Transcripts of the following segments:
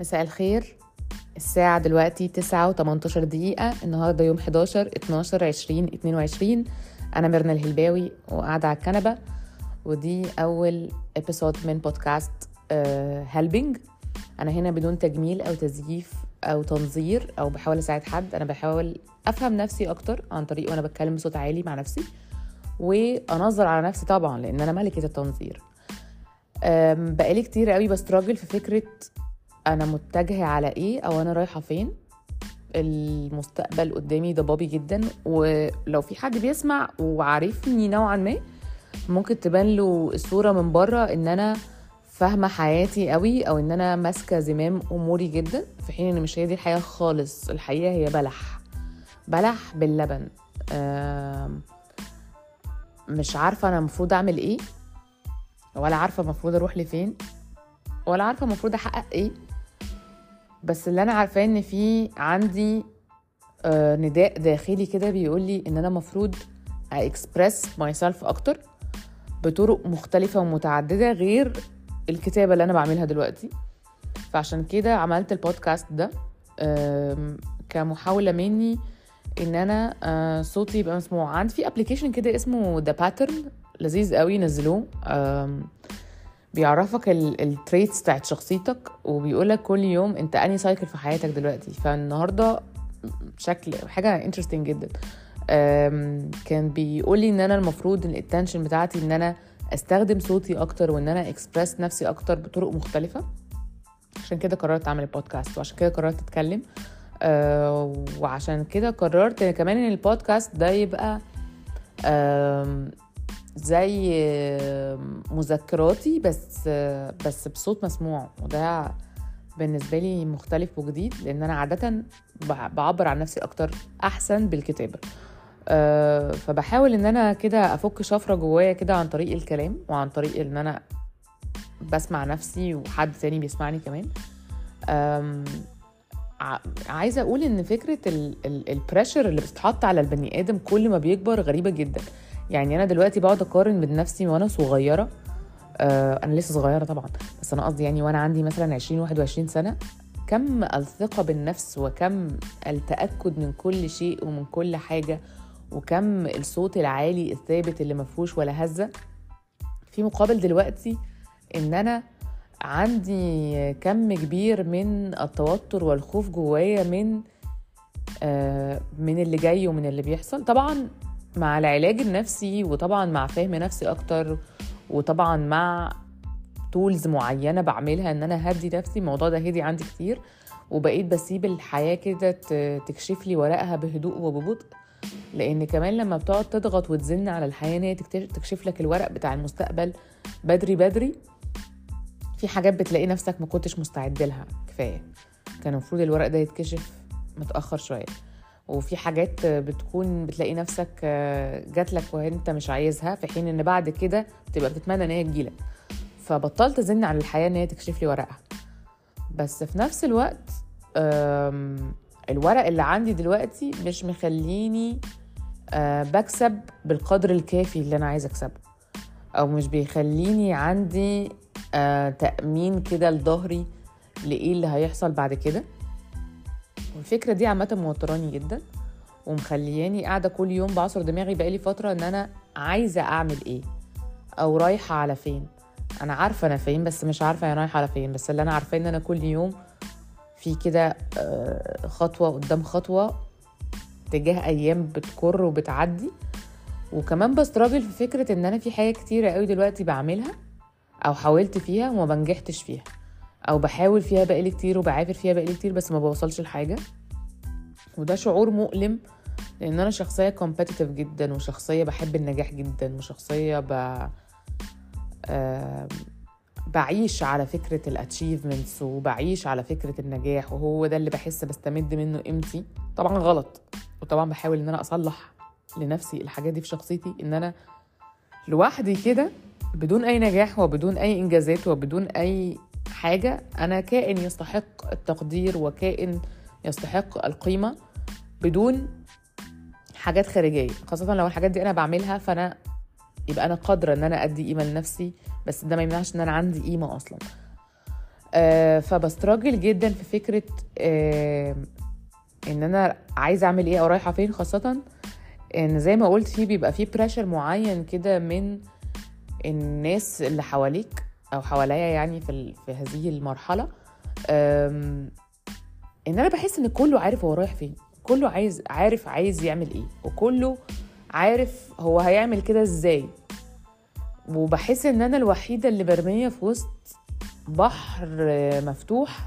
مساء الخير الساعة دلوقتي تسعة وتمنتاشر دقيقة النهاردة يوم حداشر اتناشر عشرين اتنين وعشرين أنا ميرنا الهلباوي وقاعدة على الكنبة ودي أول ابيسود من بودكاست هيلبينج أنا هنا بدون تجميل أو تزييف أو تنظير أو بحاول أساعد حد أنا بحاول أفهم نفسي أكتر عن طريق وأنا بتكلم بصوت عالي مع نفسي وأنظر على نفسي طبعا لأن أنا ملكة التنظير أم، بقالي كتير قوي بستراجل في فكرة أنا متجهة على إيه أو أنا رايحة فين المستقبل قدامي ضبابي جدا ولو في حد بيسمع وعارفني نوعا ما ممكن تبان له الصورة من بره إن أنا فاهمة حياتي قوي أو إن أنا ماسكة زمام أموري جدا في حين إن مش هي دي الحياة خالص الحقيقة هي بلح بلح باللبن أم، مش عارفة أنا المفروض أعمل إيه ولا عارفة المفروض أروح لفين ولا عارفة المفروض أحقق إيه بس اللي أنا عارفاه إن في عندي آه، نداء داخلي كده بيقول لي إن أنا المفروض أكسبرس ماي سيلف أكتر بطرق مختلفة ومتعددة غير الكتابة اللي أنا بعملها دلوقتي فعشان كده عملت البودكاست ده آم، كمحاولة مني ان انا آه، صوتي يبقى مسموع عندي في ابلكيشن كده اسمه ذا باترن لذيذ قوي نزلوه آم، بيعرفك التريتس بتاعت شخصيتك وبيقولك كل يوم انت انهي سايكل في حياتك دلوقتي فالنهارده شكل حاجه انترستنج جدا آم، كان بيقول لي ان انا المفروض الاتنشن بتاعتي ان انا استخدم صوتي اكتر وان انا اكسبرس نفسي اكتر بطرق مختلفه عشان كده قررت اعمل البودكاست وعشان كده قررت اتكلم آه وعشان كده قررت إن كمان ان البودكاست ده يبقى آم، زي آم، مذكراتي بس آه، بس بصوت مسموع وده بالنسبه لي مختلف وجديد لان انا عاده بع- بعبر عن نفسي اكتر احسن بالكتابه آه، فبحاول ان انا كده افك شفره جوايا كده عن طريق الكلام وعن طريق ان انا بسمع نفسي وحد تاني بيسمعني كمان أم، ع- عايزه اقول ان فكره البريشر اللي بتتحط على البني ادم كل ما بيكبر غريبه جدا يعني انا دلوقتي بقعد اقارن بين نفسي وانا صغيره آه انا لسه صغيره طبعا بس انا قصدي يعني وانا عندي مثلا 20 21 سنه كم الثقه بالنفس وكم التاكد من كل شيء ومن كل حاجه وكم الصوت العالي الثابت اللي مفهوش ولا هزه في مقابل دلوقتي ان انا عندي كم كبير من التوتر والخوف جوايا من آه، من اللي جاي ومن اللي بيحصل طبعا مع العلاج النفسي وطبعا مع فهم نفسي اكتر وطبعا مع تولز معينه بعملها ان انا هدي نفسي الموضوع ده هدي عندي كتير وبقيت بسيب الحياه كده ت- تكشف لي ورقها بهدوء وببطء لان كمان لما بتقعد تضغط وتزن على الحياه ان هي تكتش- تكشف لك الورق بتاع المستقبل بدري بدري في حاجات بتلاقي نفسك ما كنتش مستعد لها كفايه كان المفروض الورق ده يتكشف متاخر شويه وفي حاجات بتكون بتلاقي نفسك آه، جات لك وانت مش عايزها في حين ان بعد كده بتبقى بتتمنى ان هي تجيلك فبطلت ازن على الحياه ان هي تكشف لي ورقها بس في نفس الوقت آم، الورق اللي عندي دلوقتي مش مخليني آه، بكسب بالقدر الكافي اللي انا عايزه اكسبه او مش بيخليني عندي آه، تأمين كده لظهري لإيه اللي هيحصل بعد كده والفكرة دي عامة موتراني جدا ومخلياني قاعدة كل يوم بعصر دماغي بقالي فترة إن أنا عايزة أعمل إيه أو رايحة على فين أنا عارفة أنا فين بس مش عارفة أنا رايحة على فين بس اللي أنا عارفاه إن أنا كل يوم في كده آه، خطوة قدام خطوة تجاه أيام بتكر وبتعدي وكمان بستراجل في فكرة إن أنا في حاجات كتيرة قوي دلوقتي بعملها او حاولت فيها وما بنجحتش فيها او بحاول فيها بقالي كتير وبعافر فيها بقالي كتير بس ما بوصلش لحاجه وده شعور مؤلم لان انا شخصيه كومبetitive جدا وشخصيه بحب النجاح جدا وشخصيه ب... آم، بعيش على فكرة الاتشيفمنتس وبعيش على فكرة النجاح وهو ده اللي بحس بستمد منه قيمتي طبعا غلط وطبعا بحاول ان انا اصلح لنفسي الحاجات دي في شخصيتي ان انا لوحدي كده بدون اي نجاح وبدون اي انجازات وبدون اي حاجه انا كائن يستحق التقدير وكائن يستحق القيمه بدون حاجات خارجيه خاصه لو الحاجات دي انا بعملها فانا يبقى انا قادره ان انا ادي قيمه لنفسي بس ده ما يمنعش ان انا عندي قيمه اصلا آه فبستراجل جدا في فكره آه ان انا عايزه اعمل ايه او رايحه فين خاصه ان زي ما قلت في بيبقى في بريشر معين كده من الناس اللي حواليك او حواليا يعني في ال- في هذه المرحله أم، ان انا بحس ان كله عارف هو رايح فين كله عايز عارف عايز يعمل ايه وكله عارف هو هيعمل كده ازاي وبحس ان انا الوحيده اللي مرميه في وسط بحر مفتوح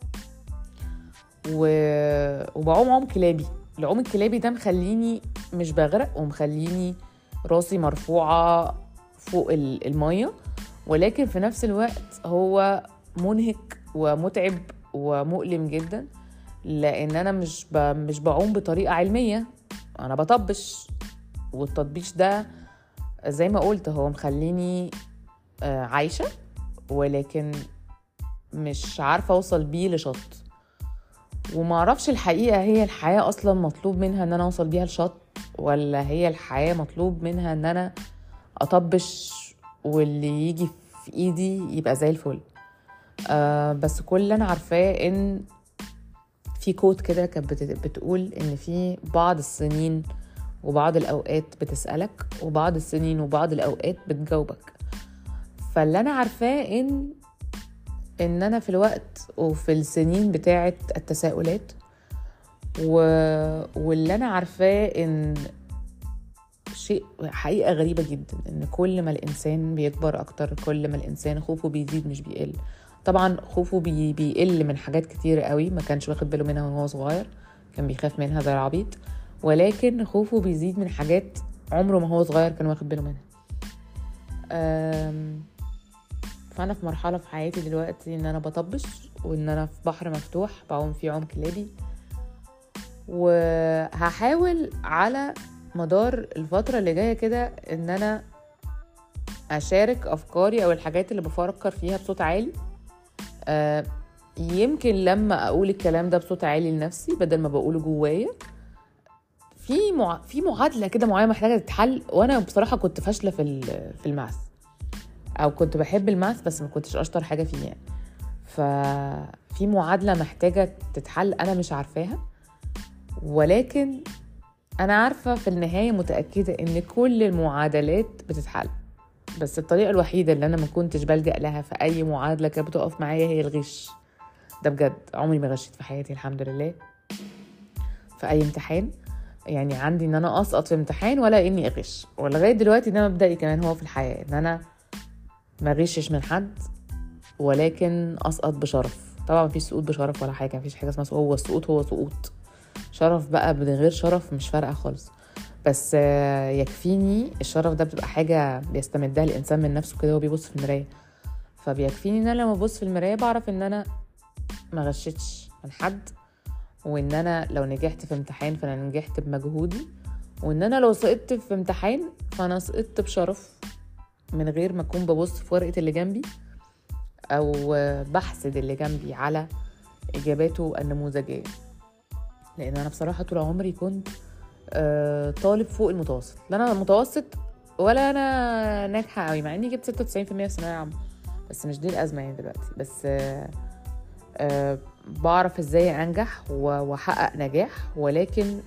و... وبعوم عوم كلابي العوم الكلابي ده مخليني مش بغرق ومخليني راسي مرفوعة فوق ال- المية ولكن في نفس الوقت هو منهك ومتعب ومؤلم جدا لان انا مش ب... مش بعوم بطريقة علمية انا بطبش والتطبيش ده زي ما قلت هو مخليني آه، عايشة ولكن مش عارفة اوصل بيه لشط وما اعرفش الحقيقه هي الحياه اصلا مطلوب منها ان انا اوصل بيها لشط ولا هي الحياه مطلوب منها ان انا اطبش واللي يجي في ايدي يبقى زي الفل آه بس كل اللي انا عارفاه ان في كود كده كانت بت- بتقول ان في بعض السنين وبعض الاوقات بتسالك وبعض السنين وبعض الاوقات بتجاوبك فاللي انا عارفاه ان ان انا في الوقت وفي السنين بتاعه التساؤلات و... واللي انا عارفاه ان شيء حقيقه غريبه جدا ان كل ما الانسان بيكبر اكتر كل ما الانسان خوفه بيزيد مش بيقل طبعا خوفه بي... بيقل من حاجات كتير قوي ما كانش واخد باله منها وهو صغير كان بيخاف منها زي العبيط ولكن خوفه بيزيد من حاجات عمره ما هو صغير كان واخد باله منها أم... فانا في مرحله في حياتي دلوقتي ان انا بطبش وان انا في بحر مفتوح بعوم فيه عوم كلابي وهحاول على مدار الفتره اللي جايه كده ان انا اشارك افكاري او الحاجات اللي بفكر فيها بصوت عالي آه، يمكن لما اقول الكلام ده بصوت عالي لنفسي بدل ما بقوله جوايا في مع... في معادله كده معينه محتاجه تتحل وانا بصراحه كنت فاشله في ال- في الماث او كنت بحب الماث بس ما كنتش اشطر حاجه فيه يعني ففي معادله محتاجه تتحل انا مش عارفاها ولكن انا عارفه في النهايه متاكده ان كل المعادلات بتتحل بس الطريقه الوحيده اللي انا ما كنتش بلجا لها في اي معادله كانت بتقف معايا هي الغش ده بجد عمري ما غشيت في حياتي الحمد لله في اي امتحان يعني عندي ان انا اسقط في امتحان ولا اني اغش ولغايه دلوقتي ده مبدئي كمان هو في الحياه ان انا ما غشش من حد ولكن اسقط بشرف طبعا مفيش سقوط بشرف ولا حاجه مفيش حاجه اسمها سقوط هو السقوط هو سقوط شرف بقى من غير شرف مش فارقه خالص بس آه، يكفيني الشرف ده بتبقى حاجه بيستمدها الانسان من نفسه كده وهو بيبص في المرايه فبيكفيني ان انا لما ببص في المرايه بعرف ان انا ما غشتش من حد وان انا لو نجحت في امتحان فانا نجحت بمجهودي وان انا لو سقطت في امتحان فانا سقطت بشرف من غير ما اكون ببص في ورقه اللي جنبي او بحسد اللي جنبي على اجاباته النموذجيه لان انا بصراحه طول عمري كنت آه، طالب فوق المتوسط لا انا متوسط ولا انا ناجحه قوي مع اني جبت 96% في ثانويه عامه بس مش دي الازمه يعني دلوقتي بس آه، آه، بعرف ازاي انجح و- واحقق نجاح ولكن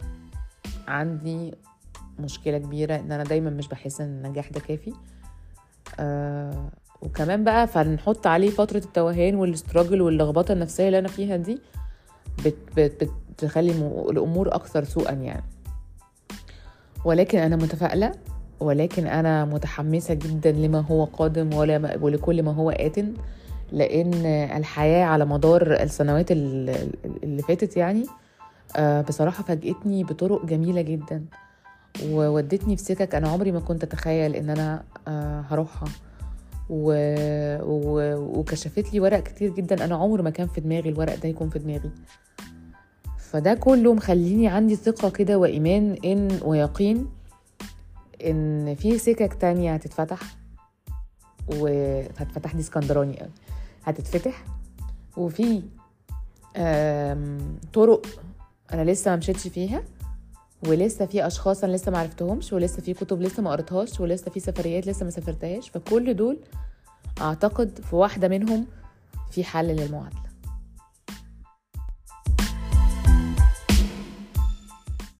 عندي مشكله كبيره ان انا دايما مش بحس ان النجاح ده كافي آه وكمان بقى فنحط عليه فتره التوهان والاستراجل واللخبطه النفسيه اللي انا فيها دي بت بت بتخلي م- الامور اكثر سوءا يعني ولكن انا متفائله ولكن انا متحمسه جدا لما هو قادم ولا ولكل ما هو آت لان الحياه على مدار السنوات ال- ال- اللي فاتت يعني آه، بصراحه فاجئتني بطرق جميله جدا وودتني في سكك انا عمري ما كنت اتخيل ان انا آه، هروحها و... و... وكشفت لي ورق كتير جدا انا عمر ما كان في دماغي الورق ده يكون في دماغي فده كله مخليني عندي ثقة كده وإيمان إن ويقين إن في سكك تانية هتتفتح وهتفتح دي اسكندراني قوي هتتفتح وفي آم، طرق أنا لسه ما مشيتش فيها ولسه في اشخاص انا لسه ما عرفتهمش ولسه في كتب لسه ما قريتهاش ولسه في سفريات لسه ما سافرتهاش فكل دول اعتقد في واحده منهم في حل للمعادله